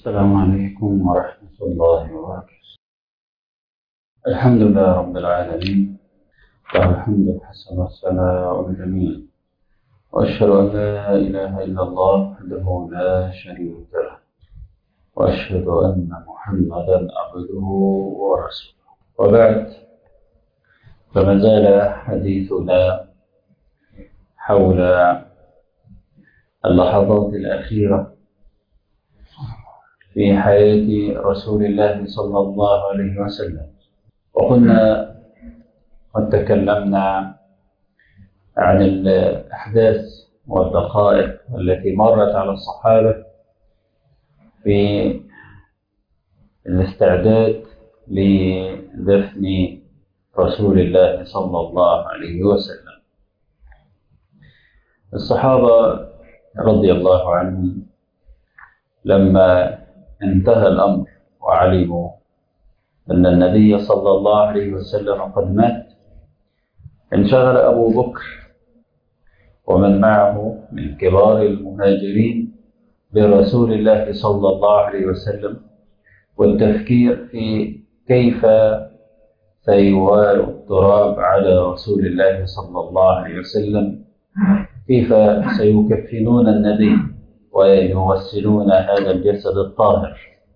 السلام عليكم ورحمة الله وبركاته الحمد لله رب العالمين له الحمد الحسن والثناء الجميل وأشهد أن لا إله إلا الله وحده لا شريك له وأشهد أن محمدا عبده ورسوله وبعد فما زال حديثنا حول اللحظات الأخيرة في حياة رسول الله صلى الله عليه وسلم وكنا قد تكلمنا عن الأحداث والدقائق التي مرت على الصحابة في الاستعداد لدفن رسول الله صلى الله عليه وسلم الصحابة رضي الله عنهم لما انتهى الأمر وعلموا أن النبي صلى الله عليه وسلم قد مات انشغل أبو بكر ومن معه من كبار المهاجرين برسول الله صلى الله عليه وسلم والتفكير في كيف سيوال التراب على رسول الله صلى الله عليه وسلم كيف سيكفنون النبي ويغسلون هذا الجسد الطاهر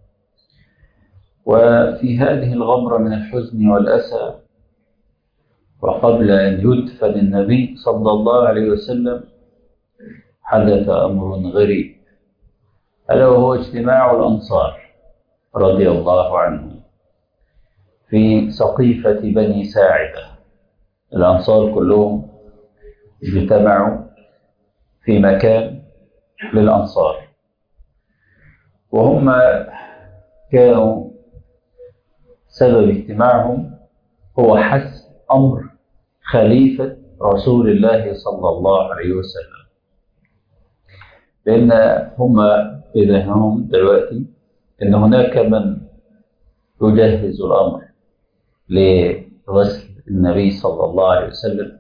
وفي هذه الغمرة من الحزن والأسى وقبل أن يدفن النبي صلى الله عليه وسلم حدث أمر غريب ألا وهو اجتماع الأنصار رضي الله عنهم في سقيفة بني ساعدة الأنصار كلهم اجتمعوا في مكان للأنصار وهم كانوا سبب اجتماعهم هو حسم أمر خليفة رسول الله صلى الله عليه وسلم لأن هم في ذهنهم دلوقتي أن هناك من يجهز الأمر لغسل النبي صلى الله عليه وسلم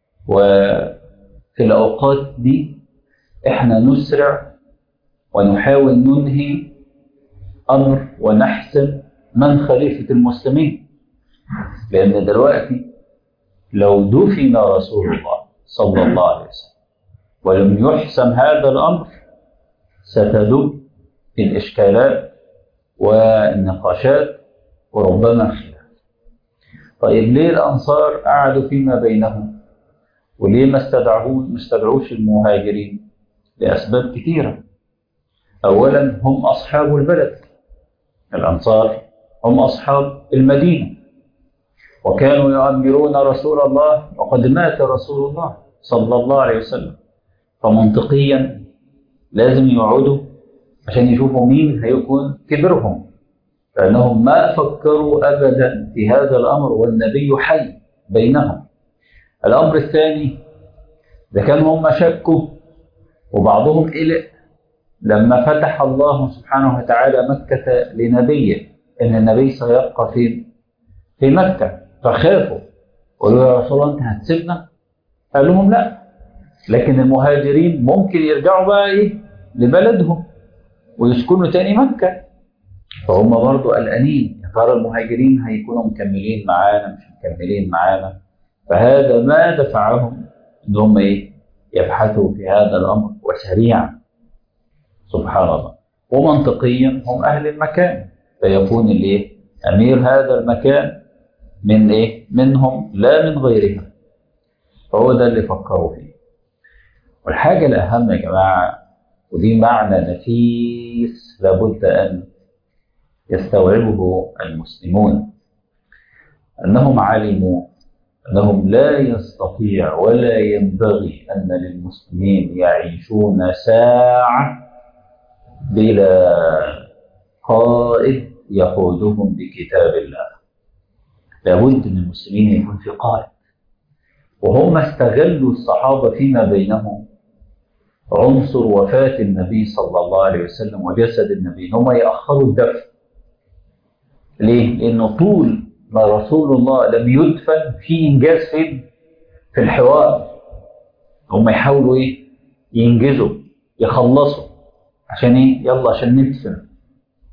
وفي الأوقات دي احنا نسرع ونحاول ننهي أمر ونحسم من خليفة المسلمين لأن دلوقتي لو دفن رسول الله صلى الله عليه وسلم ولم يحسم هذا الأمر ستدب الإشكالات والنقاشات وربما الخلاف طيب ليه الأنصار قعدوا فيما بينهم وليه ما استدعوه ما استدعوش المهاجرين لأسباب كثيرة أولا هم أصحاب البلد الأنصار هم أصحاب المدينة وكانوا يؤمرون رسول الله وقد مات رسول الله صلى الله عليه وسلم فمنطقيا لازم يقعدوا عشان يشوفوا مين هيكون كبرهم لأنهم ما فكروا أبدا في هذا الأمر والنبي حي بينهم الأمر الثاني إذا كانوا هم شكوا وبعضهم قلق لما فتح الله سبحانه وتعالى مكة لنبيه إن النبي سيبقى فين؟ في مكة فخافوا قالوا يا رسول الله أنت هتسيبنا؟ قال لهم لا لكن المهاجرين ممكن يرجعوا بقى إيه؟ لبلدهم ويسكنوا تاني مكة فهم برضه قلقانين يا ترى المهاجرين هيكونوا مكملين معانا مش مكملين معانا فهذا ما دفعهم ان هم ايه يبحثوا في هذا الامر وسريعا سبحان الله ومنطقيا هم اهل المكان فيكون الايه امير هذا المكان من ايه منهم لا من غيرهم فهو ده اللي فكروا فيه والحاجه الاهم يا جماعه ودي معنى نفيس لابد ان يستوعبه المسلمون انهم علموا أنهم لا يستطيع ولا ينبغي أن للمسلمين يعيشون ساعة بلا قائد يقودهم بكتاب الله لابد أن المسلمين يكون في قائد وهم استغلوا الصحابة فيما بينهم عنصر وفاة النبي صلى الله عليه وسلم وجسد النبي هم يأخروا الدفن ليه؟ لأنه طول ما رسول الله لم يدفن في إنجاز فين؟ في الحوار هم يحاولوا إيه؟ ينجزوا يخلصوا عشان إيه؟ يلا عشان ندفن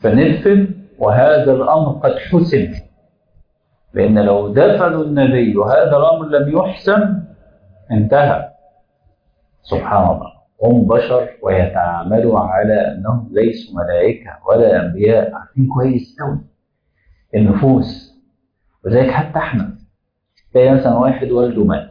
فندفن وهذا الأمر قد حسن لأن لو دفنوا النبي وهذا الأمر لم يحسن انتهى سبحان الله هم بشر ويتعاملوا على أنهم ليسوا ملائكة ولا أنبياء عارفين كويس قوي النفوس وذلك حتى احنا تلاقي مثلا واحد والده مات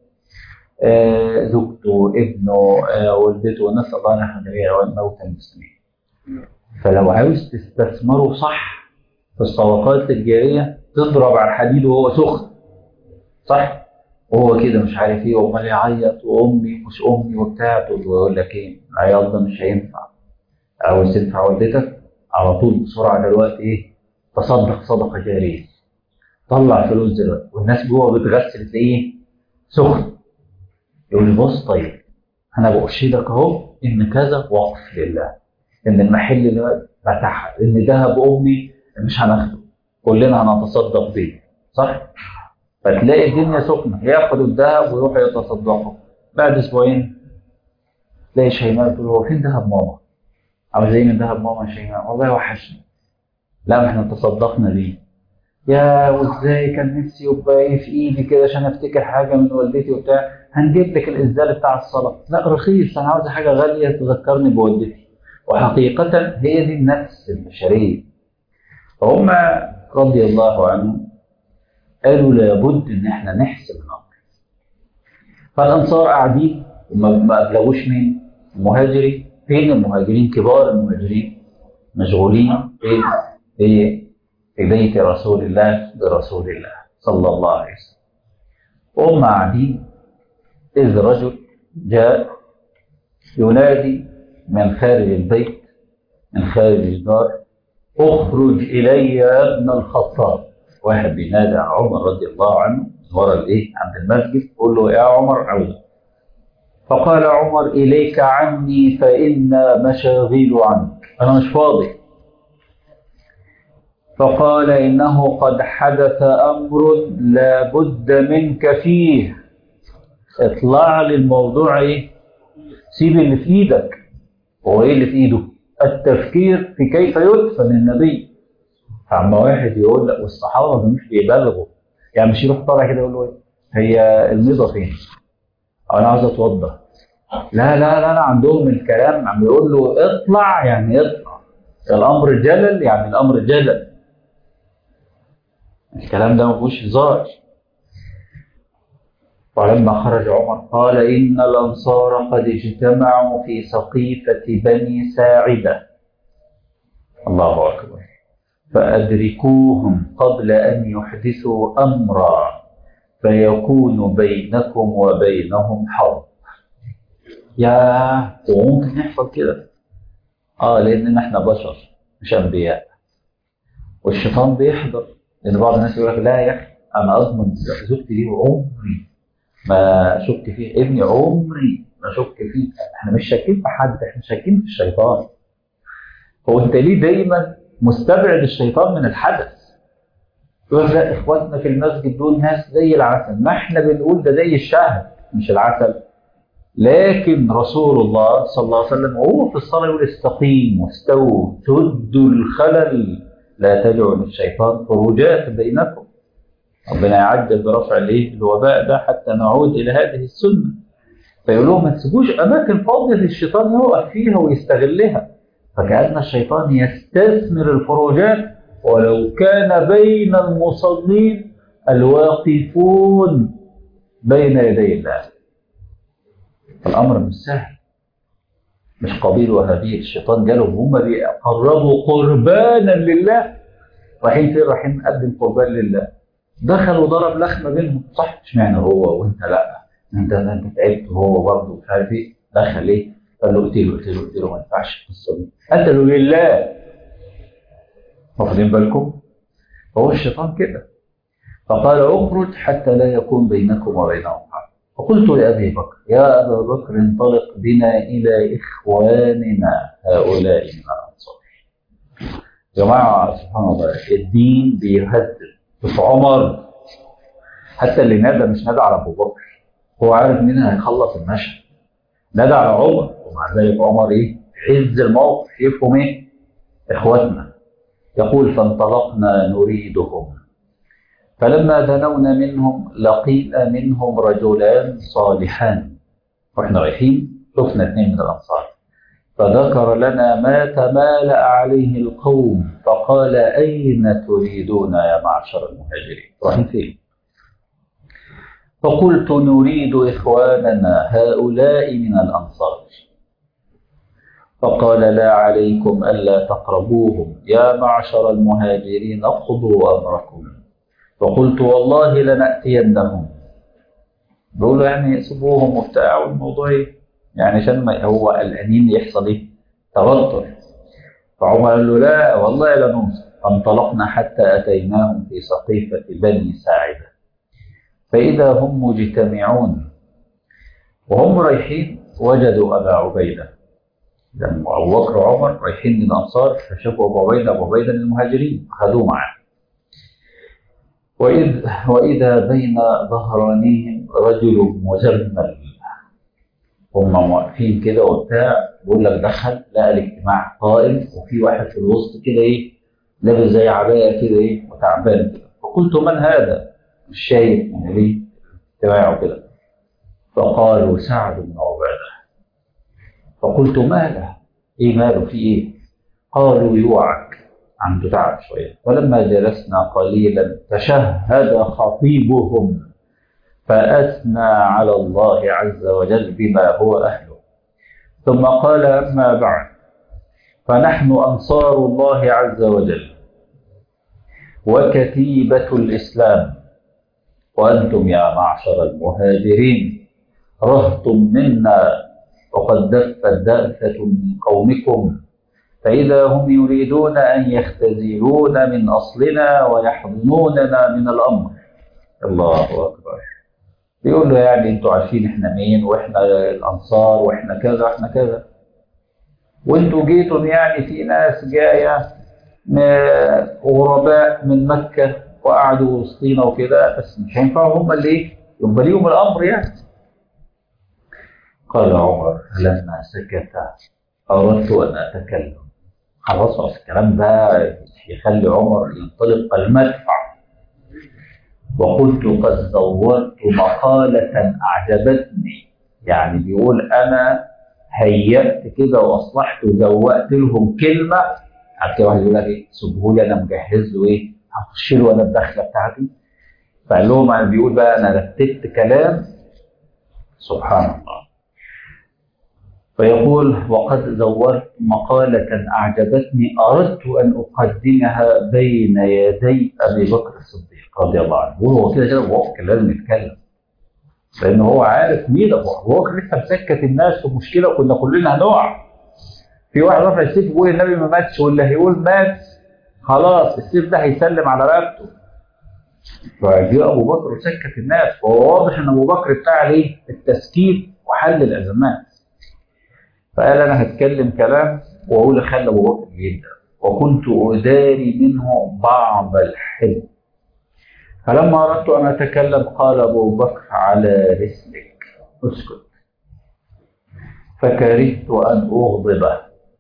آه، زوجته ابنه آه، والدته نسأل الله نحن جميعا موتى المسلمين فلو عاوز تستثمره صح في الصدقات الجارية تضرب على الحديد وهو سخن صح وهو كده مش عارف ايه وامال يعيط وامي مش امي وبتاع تقول له يقول لك ايه العياط ده مش هينفع عاوز تنفع والدتك على طول بسرعه دلوقتي ايه تصدق صدقه جاريه طلع فلوس دلوقتي والناس جوه بتغسل تلاقيه سخن يقول لي بص طيب انا بأرشدك اهو ان كذا وقف لله ان المحل اللي فتح ان ذهب امي مش هناخده كلنا هنتصدق بيه صح؟ فتلاقي الدنيا سخنه ياخدوا الذهب ويروحوا يتصدقوا بعد اسبوعين تلاقي شيماء تقول هو فين ذهب ماما؟ عاوزين من ذهب ماما شيماء والله وحشني لا ما احنا تصدقنا بيه يا وازاي كان نفسي يبقى ايه في ايدي كده عشان افتكر حاجه من والدتي وبتاع هنجيب لك الازدال بتاع الصلاه لا رخيص انا عاوز حاجه غاليه تذكرني بوالدتي وحقيقه هي دي النفس البشريه فهم رضي الله عنهم قالوا لابد ان احنا نحسب الامر فالانصار قاعدين وما ما ابلغوش مين المهاجرين فين المهاجرين كبار المهاجرين مشغولين في في في بيت رسول الله برسول الله صلى الله عليه وسلم وهم قاعدين إذ رجل جاء ينادي من خارج البيت من خارج الدار اخرج إلي يا ابن الخطاب واحد بينادي على عمر رضي الله عنه ورا الايه عند المسجد يقول له يا عمر عوده فقال عمر إليك عني فإن مشاغيل عنك أنا مش فاضي فقال إنه قد حدث أمر لا بد منك فيه اطلع لي الموضوع ايه سيب اللي في ايدك هو ايه اللي في ايده التفكير في كيف يدفن النبي فعما واحد يقول لك والصحابه مش بيبالغوا يعني مش يروح طالع كده يقول له ايه هي الميضه فين؟ أو انا عاوز اتوضى لا لا لا لا عندهم الكلام عم يقول له اطلع يعني اطلع الامر جلل يعني الامر جلل الكلام ده ما فيهوش هزار ولما خرج عمر قال إن الأنصار قد اجتمعوا في سقيفة بني ساعدة الله أكبر فأدركوهم قبل أن يحدثوا أمرا فيكون بينكم وبينهم حرب يا وممكن يحصل كده اه لان احنا بشر مش انبياء والشيطان بيحضر لان بعض الناس يقول لك لا يا اخي انا اضمن زوجتي دي عمري ما شك فيه ابني عمري ما شك فيه احنا مش شاكين في حد احنا شاكين في الشيطان هو انت ليه دايما مستبعد الشيطان من الحدث يقول لا اخواتنا في المسجد دول ناس زي العسل ما احنا بنقول ده زي الشهد مش العسل لكن رسول الله صلى الله عليه وسلم وهو في الصلاه يقول استقيموا استووا سدوا الخلل لا تدعوا للشيطان فروجات بينكم ربنا يعجل برفع الايه الوباء ده حتى نعود الى هذه السنه فيقول لهم ما تسيبوش اماكن فاضيه للشيطان يقف فيها ويستغلها فكأن الشيطان يستثمر الفروجات ولو كان بين المصلين الواقفون بين يدي الله الامر مش سهل مش قبيل وهابيل الشيطان جالهم هم بيقربوا قربانا لله رايحين فين رايحين نقدم قربان لله دخل وضرب لخمه بينهم صح اشمعنى هو وانت لا انت انت تعبت وهو برضه مش عارف ايه دخل ايه قال له اقتله اقتله اقتله ما ينفعش القصه دي قتلوا لله واخدين بالكم هو الشيطان كده فقال اخرج حتى لا يكون بينكم وبينهم حرب فقلت لابي بكر يا ابا بكر انطلق بنا الى اخواننا هؤلاء من الانصار يا جماعه سبحان الله الدين بيهدد في عمر حتى اللي نادى مش نادى على ابو بكر هو عارف مين هيخلص المشهد نادى على عمر ومع ذلك عمر ايه عز الموقف شايفهم ايه اخواتنا يقول فانطلقنا نريدهم فلما دنونا منهم لقينا منهم رجلان صالحان واحنا رايحين شفنا اثنين من الانصار فذكر لنا ما تمالأ عليه القوم فقال أين تريدون يا معشر المهاجرين رايحين فين فقلت نريد إخواننا هؤلاء من الأنصار فقال لا عليكم ألا تقربوهم يا معشر المهاجرين اقضوا أمركم فقلت والله لنأتينهم بيقولوا يعني سيبوهم وبتاع والموضوع ايه يعني عشان ما هو قلقانين يحصل ايه توتر فعمر قال له لا والله لا ننصر فانطلقنا حتى أتيناهم في سقيفة بني ساعدة فإذا هم مجتمعون وهم رايحين وجدوا أبا عبيدة لما أبو بكر وعمر رايحين من الأنصار فشافوا أبو عبيدة أبو عبيدة من المهاجرين خدوه معاه وإذ وإذا بين ظهرانيهم رجل مزمل هم واقفين كده وبتاع بيقول لك دخل لقى الاجتماع قائم وفي واحد في الوسط كده ايه لابس زي عبايه كده ايه وتعبان كده فقلت من هذا؟ مش شايف من ليه اجتماع وكده فقالوا سعد بن عباده فقلت ماله؟ ايه ماله في ايه؟ قالوا يوعك عنده تعب شويه ولما جلسنا قليلا تشهد خطيبهم فأثنى على الله عز وجل بما هو أهله ثم قال أما بعد فنحن أنصار الله عز وجل وكتيبة الإسلام وأنتم يا معشر المهاجرين رهط منا وقد دفت دأفة من قومكم فإذا هم يريدون أن يختزلون من أصلنا ويحضنوننا من الأمر الله أكبر بيقول له يعني انتوا عارفين احنا مين واحنا الانصار واحنا كذا واحنا كذا وانتوا جيتم يعني في ناس جايه غرباء من مكه وقعدوا وسطينا وكده بس مش هينفعوا هم اللي ايه يبقى ليهم الامر يعني قال عمر لما سكت اردت ان اتكلم خلاص الكلام ده يخلي عمر ينطلق المدفع وقلت قد زورت مقالة أعجبتني يعني بيقول أنا هيأت كده وأصلحت وزوقت لهم كلمة عارف كده واحد يقول لك إيه سيبهولي أنا مجهز له إيه هخش له أنا الدخلة بتاعتي فقال لهم أنا بيقول بقى أنا رتبت كلام سبحان الله فيقول وقد زورت مقالة أعجبتني أردت أن أقدمها بين يدي أبي بكر الصديق رضي الله عنه وهو كده كده ابو بكر كان لازم يتكلم لان هو عارف مين ابو بكر لسه مسكت الناس في مشكله وكنا كلنا هنقع في واحد رافع السيف بيقول النبي ما ماتش واللي هيقول مات خلاص السيف ده هيسلم على رقبته فجاء ابو بكر وسكت الناس وهو واضح ان ابو بكر بتاع ايه التسكيت وحل الازمات فقال انا هتكلم كلام واقول خلي ابو بكر يبدا وكنت اداري منه بعض الحلم فلما أردت أن أتكلم قال أبو بكر على رسلك اسكت فكرهت أن أغضبه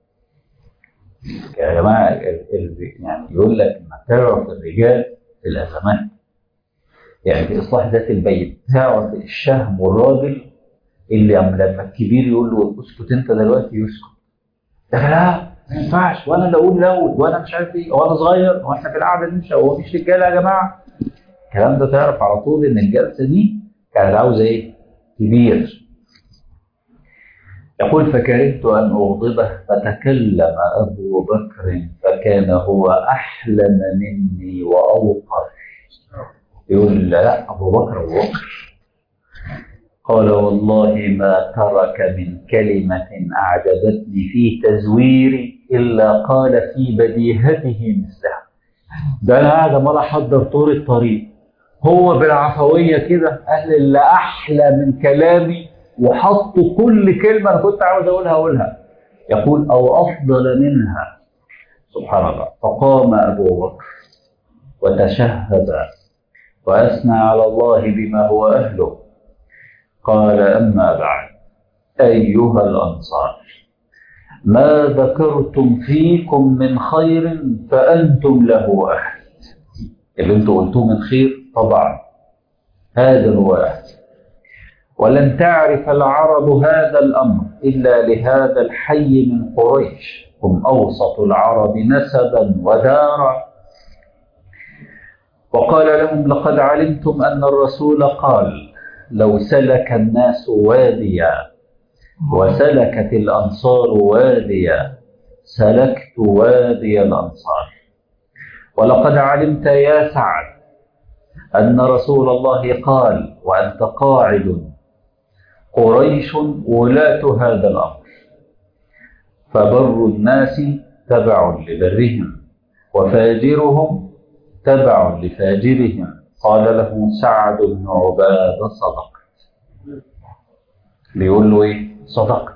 يا جماعة يعني يقول لك إنك تعرف الرجال في الأزمات يعني في إصلاح ذات البين تعرف الشهم والراجل اللي لما الكبير يقول له اسكت أنت دلوقتي يسكت ده لا ما ينفعش وأنا اللي أقول لو وأنا مش عارف إيه وأنا صغير وإحنا في القعدة دي هو مفيش رجالة يا جماعة الكلام ده تعرف على طول ان الجلسه دي كانت عاوزه ايه؟ كبير. يقول فكرهت ان اغضبه فتكلم ابو بكر فكان هو احلم مني واوقر. يقول لا ابو بكر ابو بكر. قال والله ما ترك من كلمة أعجبتني في تزويري إلا قال في بديهته مثلها. ده أنا قاعد عمال أحضر طول الطريق هو بالعفوية كده قال اللي أحلى من كلامي وحطوا كل كلمة أنا كنت عاوز أقولها أقولها يقول أو أفضل منها سبحان الله فقام أبو بكر وتشهد وأثنى على الله بما هو أهله قال أما بعد أيها الأنصار ما ذكرتم فيكم من خير فأنتم له أهل اللي انتم قلتوه من خير طبعا هذا هو أهل ولن تعرف العرب هذا الأمر إلا لهذا الحي من قريش هم أوسط العرب نسبا ودارا وقال لهم لقد علمتم أن الرسول قال لو سلك الناس واديا وسلكت الأنصار واديا سلكت وادي الأنصار ولقد علمت يا سعد أن رسول الله قال وأنت قاعد قريش ولاة هذا الأمر فبر الناس تبع لبرهم وفاجرهم تبع لفاجرهم قال له سعد بن عبادة صدقت بيقول له ايه صدقت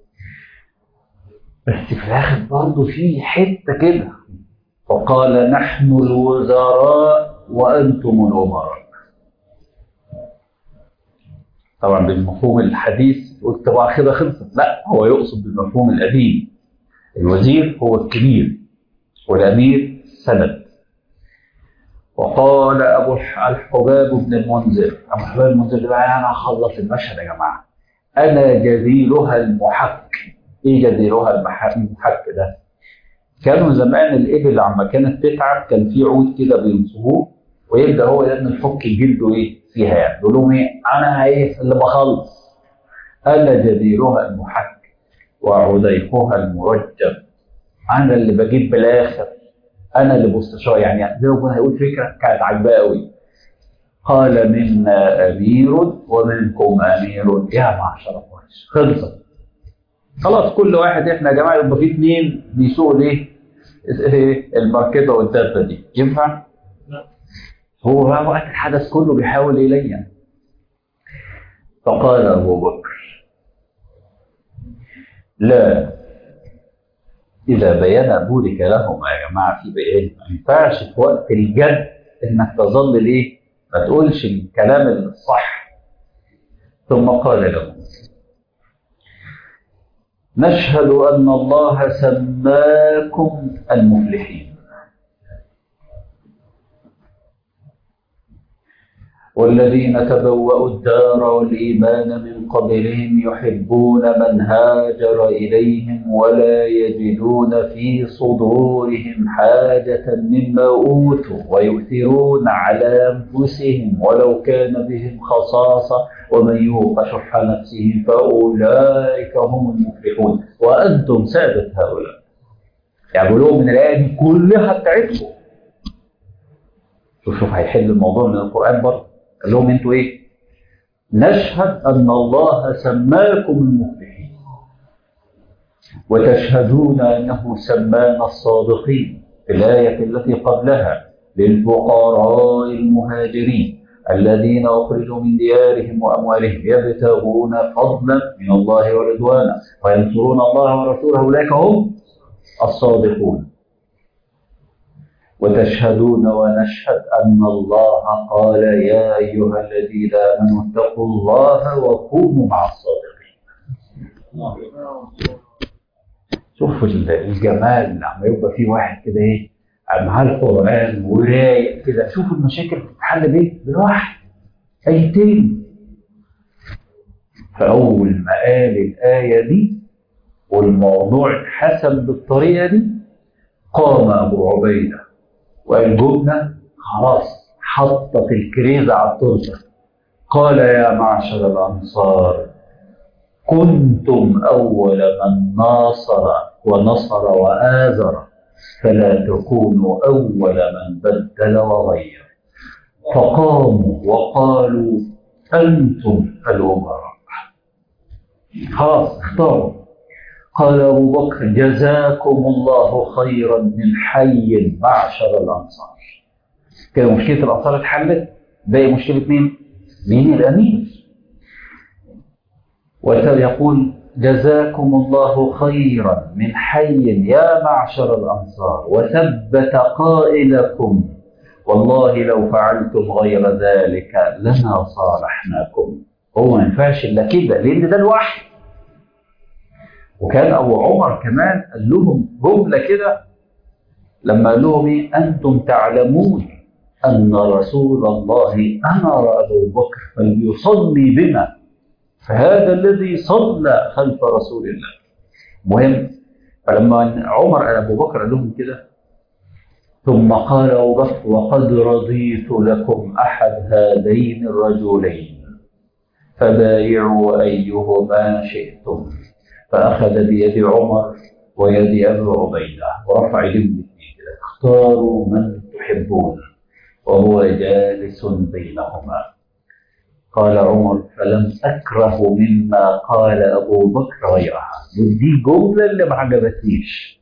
بس في الاخر برضه في حته كده وقال نحن الوزراء وانتم الامراء طبعا بالمفهوم الحديث قلت طبعا كده خلصت لا هو يقصد بالمفهوم القديم الوزير هو الكبير والامير سند وقال ابو الحباب بن المنذر ابو الحباب المنذر ده بقى انا هخلص المشهد يا جماعه انا جزيلها المحك ايه جزيلها المحك ده كانوا زمان الابل عما كانت تتعب كان في عود كده بينصبوه ويبدا هو لازم يفك جلده ايه فيها يعني يقول لهم ايه انا ايه اللي بخلص انا جزيلها المحك وعديقها المرجب انا اللي بجيب بالاخر انا اللي بستشار يعني زي ما هيقول فكره كانت عاجباه قوي قال منا امير ومنكم امير يا معشر قريش خلصت خلاص كل واحد احنا يا جماعه يبقى في اثنين بيسوقوا الايه الماركته والدابه دي ينفع؟ هو بقى وقت الحدث كله بيحاول يلين فقال ابو بكر لا إذا بيان بورك لهما يا جماعة في بيان ما ينفعش في وقت الجد إنك تظل ليه؟ ما تقولش الكلام الصح ثم قال لهم نشهد أن الله سماكم المفلحين والذين تبوأوا الدار والإيمان من قبلهم يحبون من هاجر إليهم ولا يجدون في صدورهم حاجة مما أوتوا ويؤثرون على أنفسهم ولو كان بهم خصاصة ومن يوق شح نفسه فأولئك هم المفلحون وأنتم سادة هؤلاء يعني لهم من الآية دي كلها بتاعتكم شوف شوف هيحل الموضوع من القرآن برضه قال لهم انتوا ايه؟ نشهد ان الله سماكم المفلحين وتشهدون انه سمانا الصادقين في الايه التي قبلها للفقراء المهاجرين الذين اخرجوا من ديارهم واموالهم يبتغون فضلا من الله ورضوانا وينصرون الله ورسوله اولئك هم الصادقون وتشهدون ونشهد أن الله قال يا أيها الذين آمنوا اتقوا الله وكونوا مع الصادقين شوفوا الجمال لما يبقى في واحد كده ايه معاه القرآن ورايق كده شوفوا المشاكل بتتحل بيه بالواحد آيتين فأول ما قال الآية دي والموضوع اتحسب بالطريقة دي قام أبو عبيدة والجبنة خلاص حطت الكريزة على التورته قال يا معشر الأنصار كنتم أول من ناصر ونصر وآزر فلا تكونوا أول من بدل وغير فقاموا وقالوا أنتم الأمراء خلاص اختاروا قال أبو بكر جزاكم الله خيرا من حي معشر الأنصار كده مشكلة الأنصار اتحلت باقي مشكلة مين؟ مين الأمير ويقول جزاكم الله خيرا من حي يا معشر الأنصار وثبت قائلكم والله لو فعلتم غير ذلك لما صالحناكم هو ما ينفعش إلا كده لأن ده الوحي وكان أبو عمر كمان قال لهم جملة كده لما قال لهم إيه أنتم تعلمون أن رسول الله أمر أبو بكر فليصلي بنا فهذا الذي صلى خلف رسول الله مهم فلما عمر أبو بكر قال لهم كده ثم قال أبو بكر وقد رضيت لكم أحد هذين الرجلين فبايعوا أيهما شئتم فأخذ بيد عمر ويد أبي عبيدة ورفع يدهم كده اختاروا من تحبون وهو جالس بينهما قال عمر فلم أكره مما قال أبو بكر غيرها ودي جملة اللي ما عجبتنيش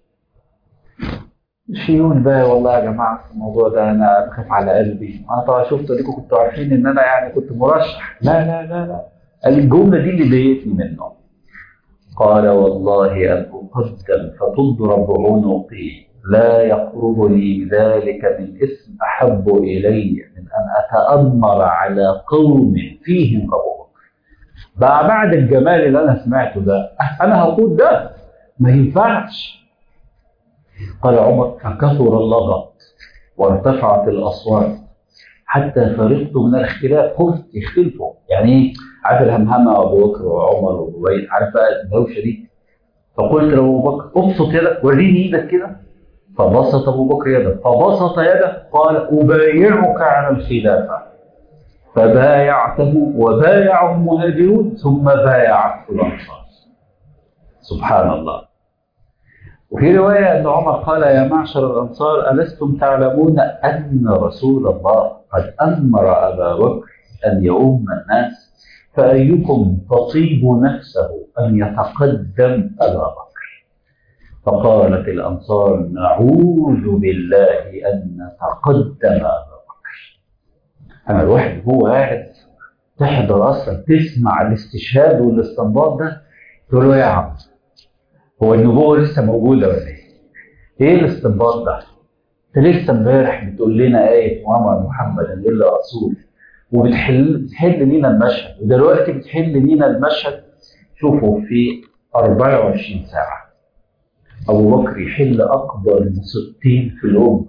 شيون بقى والله يا جماعة في الموضوع ده أنا بخاف على قلبي أنا طبعا شفت لكم كنتوا عارفين إن أنا يعني كنت مرشح لا لا لا لا الجملة دي اللي ضايقتني منه قال والله أن أقدم فتضرب عنقي لا يقربني ذلك من اسم أحب إلي من أن أتأمر على قوم فيهم أبو بكر بقى بعد الجمال اللي أنا سمعته ده أنا هقول ده ما ينفعش قال عمر فكثر اللغط وارتفعت الأصوات حتى فرغت من الاختلاف خفت يختلفوا يعني ايه عارف الهمهمه ابو بكر وعمر وابي عارف بقى الدوشه دي فقلت لابو بكر ابسط يدك وريني ايدك كده فبسط ابو بكر يده فبسط يده قال ابايعك على الخلافه فبايعته وبايعه المهاجرون ثم بايعته الانصار سبحان الله وفي رواية أن عمر قال يا معشر الأنصار ألستم تعلمون أن رسول الله قد أمر أبا بكر أن يؤم الناس فأيكم تطيب نفسه أن يتقدم أبا بكر فقالت الأنصار نعوذ بالله أن نتقدم أبا بكر أنا الواحد هو قاعد تحضر أصلا تسمع الاستشهاد والاستنباط ده تقول له يا عم هو النبوة لسه موجودة ولا إيه؟ إيه الاستنباط ده؟ أنت لسه امبارح بتقول لنا آية وما محمدا إلا رسول وبتحل بتحل لينا المشهد ودلوقتي بتحل لينا المشهد شوفوا في 24 ساعة أبو بكر يحل أكبر مصيبتين في الأمة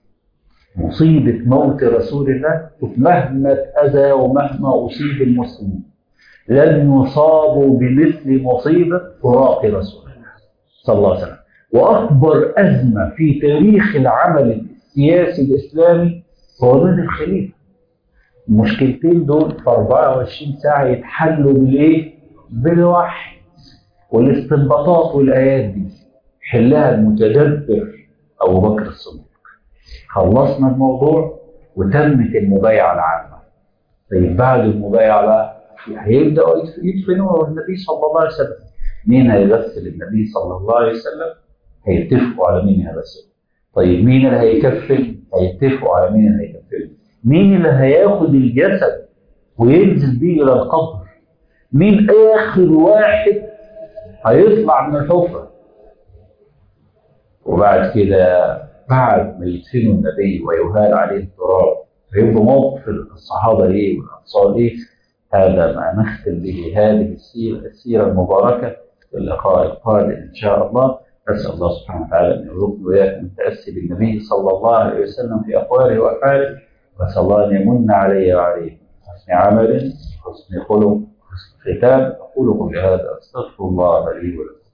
مصيبة موت رسول الله مهما اتأذى ومهما أصيب المسلمين لن يصابوا بمثل مصيبة فراق رسول الله صلى الله عليه وسلم وأكبر أزمة في تاريخ العمل السياسي الإسلامي هو ضد الخليفة المشكلتين دول في 24 ساعة يتحلوا بالإيه؟ بالوحي والاستنباطات والآيات دي حلها المتدبر أبو بكر الصديق خلصنا الموضوع وتمت المبايعة العامة طيب بعد المبايعة بقى هيبدأوا يدفنوا النبي صلى الله عليه وسلم مين هيغسل النبي صلى الله عليه وسلم هيتفقوا على مين هيغسله طيب مين اللي هيكفل هيتفقوا على مين اللي هيكفله مين اللي هياخد الجسد وينزل بيه الى القبر مين اخر واحد هيطلع من الحفره وبعد كده بعد ما يدفنوا النبي ويهال عليه التراب فيبقى موقف الصحابه ايه والانصار ايه هذا ما نختم به هذه السيره السيره المباركه في اللقاء القادم ان شاء الله اسال الله سبحانه وتعالى ان يرزقنا واياكم التاسي بالنبي صلى الله عليه وسلم في اقواله وافعاله واسال الله ان يمن علي وعليكم حسن عمل حسن خلق حسن ختام اقول قولي هذا استغفر الله لي ولكم